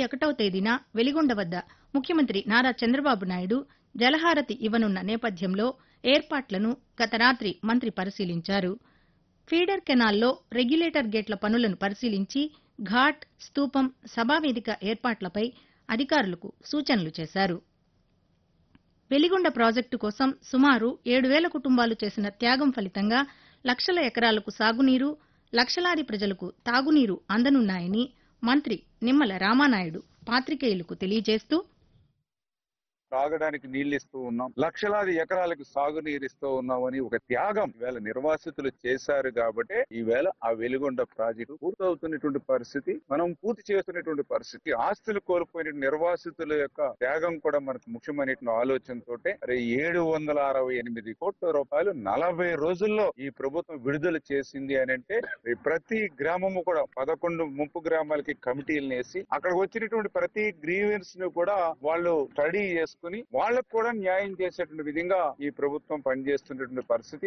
ఒకటవ తేదీన వెలిగొండ వద్ద ముఖ్యమంత్రి నారా చంద్రబాబు నాయుడు జలహారతి ఇవ్వనున్న నేపథ్యంలో ఏర్పాట్లను గత రాత్రి మంత్రి పరిశీలించారు ఫీడర్ కెనాల్లో రెగ్యులేటర్ గేట్ల పనులను పరిశీలించి ఘాట్ స్తూపం సభావేదిక ఏర్పాట్లపై అధికారులకు సూచనలు చేశారు వెలిగొండ ప్రాజెక్టు కోసం సుమారు ఏడు వేల కుటుంబాలు చేసిన త్యాగం ఫలితంగా లక్షల ఎకరాలకు సాగునీరు లక్షలాది ప్రజలకు తాగునీరు అందనున్నాయని మంత్రి నిమ్మల రామానాయుడు పాతికేయులకు తెలియజేస్తూ తాగడానికి నీళ్లు ఇస్తూ ఉన్నాం లక్షలాది ఎకరాలకు సాగునీరు ఇస్తూ ఉన్నామని ఒక త్యాగం ఈవేళ నిర్వాసితులు చేశారు కాబట్టి ఈవేళ ఆ వెలుగొండ ప్రాజెక్టు పూర్తవుతున్నటువంటి పరిస్థితి మనం పూర్తి చేస్తున్నటువంటి పరిస్థితి ఆస్తులు కోల్పోయిన నిర్వాసితుల యొక్క త్యాగం కూడా మనకు ముఖ్యమైనటువంటి ఆలోచనతో ఏడు వందల అరవై ఎనిమిది కోట్ల రూపాయలు నలభై రోజుల్లో ఈ ప్రభుత్వం విడుదల చేసింది అని అంటే ప్రతి గ్రామము కూడా పదకొండు ముంపు గ్రామాలకి కమిటీలను వేసి అక్కడికి వచ్చినటువంటి ప్రతి గ్రీవెన్స్ ను కూడా వాళ్ళు స్టడీ చేసుకుని వాళ్ళకు కూడా న్యాయం చేసేటువంటి విధంగా ఈ ప్రభుత్వం పనిచేస్తున్నటువంటి పరిస్థితి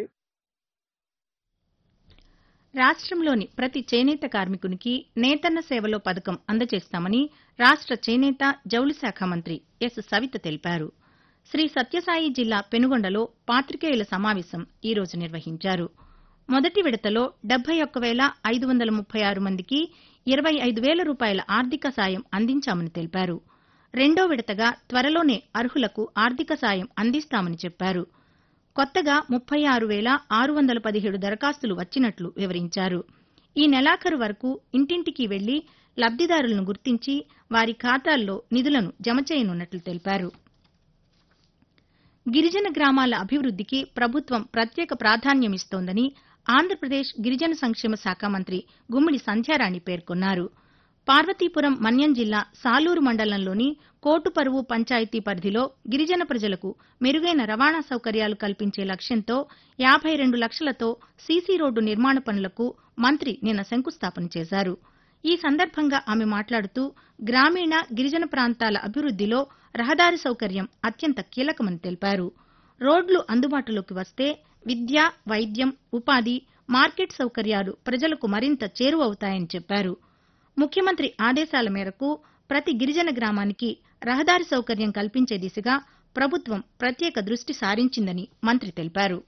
రాష్ట్రంలోని ప్రతి చేనేత కార్మికునికి నేతన్న సేవలో పథకం అందజేస్తామని రాష్ట్ర చేనేత జౌళి శాఖ మంత్రి ఎస్ సవిత తెలిపారు శ్రీ సత్యసాయి జిల్లా పెనుగొండలో పాతికేయుల సమావేశం ఈ రోజు నిర్వహించారు మొదటి విడతలో డెబ్బై ఒక్క వేల ఐదు వందల ముప్పై ఆరు మందికి ఇరవై ఐదు వేల రూపాయల ఆర్థిక సాయం అందించామని తెలిపారు రెండో విడతగా త్వరలోనే అర్హులకు ఆర్థిక సాయం అందిస్తామని చెప్పారు కొత్తగా ముప్పై ఆరు వేల ఆరు వందల పదిహేడు దరఖాస్తులు వచ్చినట్లు వివరించారు ఈ నెలాఖరు వరకు ఇంటింటికి వెళ్లి లబ్దిదారులను గుర్తించి వారి ఖాతాల్లో నిధులను జమ చేయనున్నట్లు తెలిపారు గిరిజన గ్రామాల అభివృద్దికి ప్రభుత్వం ప్రత్యేక ప్రాధాన్యమిస్తోందని ఆంధ్రప్రదేశ్ గిరిజన సంక్షేమ శాఖ మంత్రి గుమ్మిడి సంధ్యారాణి పేర్కొన్నారు పార్వతీపురం మన్యం జిల్లా సాలూరు మండలంలోని కోటుపరువు పంచాయతీ పరిధిలో గిరిజన ప్రజలకు మెరుగైన రవాణా సౌకర్యాలు కల్పించే లక్ష్యంతో యాబై రెండు లక్షలతో సీసీ రోడ్డు నిర్మాణ పనులకు మంత్రి నిన్న శంకుస్థాపన చేశారు ఈ సందర్భంగా ఆమె మాట్లాడుతూ గ్రామీణ గిరిజన ప్రాంతాల అభివృద్దిలో రహదారి సౌకర్యం అత్యంత కీలకమని తెలిపారు రోడ్లు అందుబాటులోకి వస్తే విద్య వైద్యం ఉపాధి మార్కెట్ సౌకర్యాలు ప్రజలకు మరింత చేరువవుతాయని చెప్పారు ముఖ్యమంత్రి ఆదేశాల మేరకు ప్రతి గిరిజన గ్రామానికి రహదారి సౌకర్యం కల్పించే దిశగా ప్రభుత్వం ప్రత్యేక దృష్టి సారించిందని మంత్రి తెలిపారు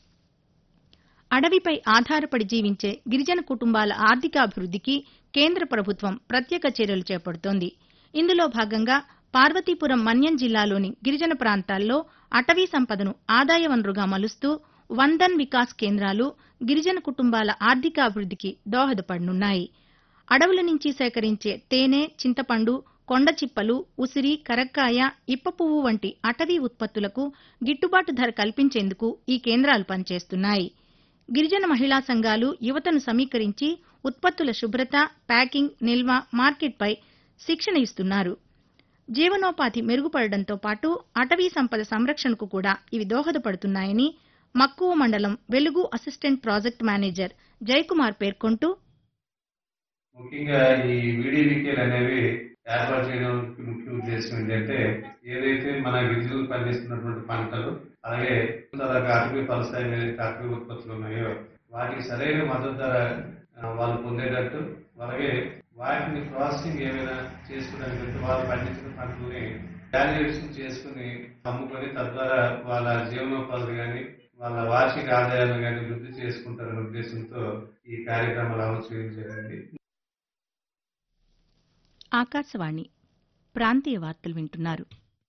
అడవిపై ఆధారపడి జీవించే గిరిజన కుటుంబాల ఆర్థికాభివృద్దికి కేంద్ర ప్రభుత్వం ప్రత్యేక చర్యలు చేపడుతోంది ఇందులో భాగంగా పార్వతీపురం మన్యం జిల్లాలోని గిరిజన ప్రాంతాల్లో అటవీ సంపదను ఆదాయ వనరుగా మలుస్తూ వందన్ వికాస్ కేంద్రాలు గిరిజన కుటుంబాల ఆర్థికాభివృద్దికి దోహదపడనున్నాయి అడవుల నుంచి సేకరించే తేనె చింతపండు కొండ చిప్పలు ఉసిరి కరక్కాయ ఇప్ప పువ్వు వంటి అటవీ ఉత్పత్తులకు గిట్టుబాటు ధర కల్పించేందుకు ఈ కేంద్రాలు పనిచేస్తున్నాయి గిరిజన మహిళా సంఘాలు యువతను సమీకరించి ఉత్పత్తుల శుభ్రత ప్యాకింగ్ నిల్వ మార్కెట్పై శిక్షణ ఇస్తున్నారు జీవనోపాధి మెరుగుపడడంతో పాటు అటవీ సంపద సంరక్షణకు కూడా ఇవి దోహదపడుతున్నాయని మక్కువ మండలం వెలుగు అసిస్టెంట్ ప్రాజెక్ట్ మేనేజర్ జయకుమార్ పేర్కొంటూ ముఖ్యంగా ఈ వీడివికేలు అనేవి ఏర్పాటు చేయడానికి ముఖ్య ఉద్దేశం ఏంటంటే ఏదైతే మన గిరిజనులు పండిస్తున్నటువంటి పంటలు అలాగే తరగ అటవీ ఫలసాయ అటవీ ఉత్పత్తులు ఉన్నాయో వాటికి సరైన మద్దతు ధర ఆ, వాళ్ళు పొందేటట్టు అలాగే వాటిని ప్రాసెసింగ్ ఏమైనా చేసుకోవడానికి వాళ్ళు పండించిన పంటల్ని వాల్యుయేషన్ చేసుకుని అమ్ముకొని తద్వారా వాళ్ళ జీవనోపాధి కానీ వాళ్ళ వార్షిక ఆదాయాలు కానీ వృద్ధి చేసుకుంటారనే ఉద్దేశంతో ఈ కార్యక్రమాలు అమలు చేయడం జరిగింది ఆకాశవాణి ప్రాంతీయ వార్తలు వింటున్నారు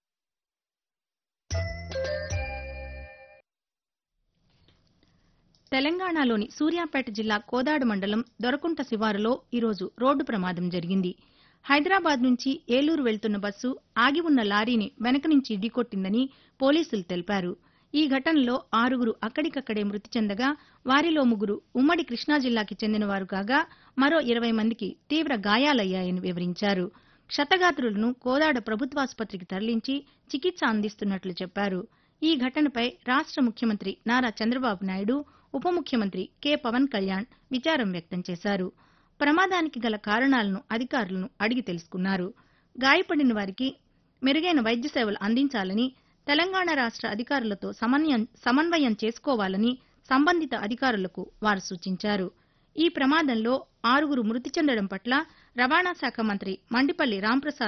తెలంగాణలోని సూర్యాపేట జిల్లా కోదాడు మండలం దొరకుంట శివారులో ఈరోజు రోడ్డు ప్రమాదం జరిగింది హైదరాబాద్ నుంచి ఏలూరు వెళ్తున్న బస్సు ఆగి ఉన్న లారీని వెనక నుంచి ఢీకొట్టిందని పోలీసులు తెలిపారు ఈ ఘటనలో ఆరుగురు అక్కడికక్కడే మృతి చెందగా వారిలో ముగ్గురు ఉమ్మడి కృష్ణా జిల్లాకి చెందినవారు కాగా మరో ఇరవై మందికి తీవ్ర గాయాలయ్యాయని వివరించారు క్షతగాత్రులను కోదాడ ప్రభుత్వాసుపత్రికి తరలించి చికిత్స అందిస్తున్నట్లు చెప్పారు ఈ ఘటనపై రాష్ట్ర ముఖ్యమంత్రి నారా చంద్రబాబు నాయుడు ఉప ముఖ్యమంత్రి కె పవన్ కళ్యాణ్ విచారం వ్యక్తం చేశారు ప్రమాదానికి గల కారణాలను అధికారులను అడిగి తెలుసుకున్నారు గాయపడిన వారికి మెరుగైన వైద్య సేవలు అందించాలని తెలంగాణ రాష్ట్ర అధికారులతో సమన్వయం సమన్వయం చేసుకోవాలని సంబంధిత అధికారులకు వారు సూచించారు ఈ ప్రమాదంలో ఆరుగురు మృతి చెందడం పట్ల రవాణా శాఖ మంత్రి మండిపల్లి రాంప్రసాద్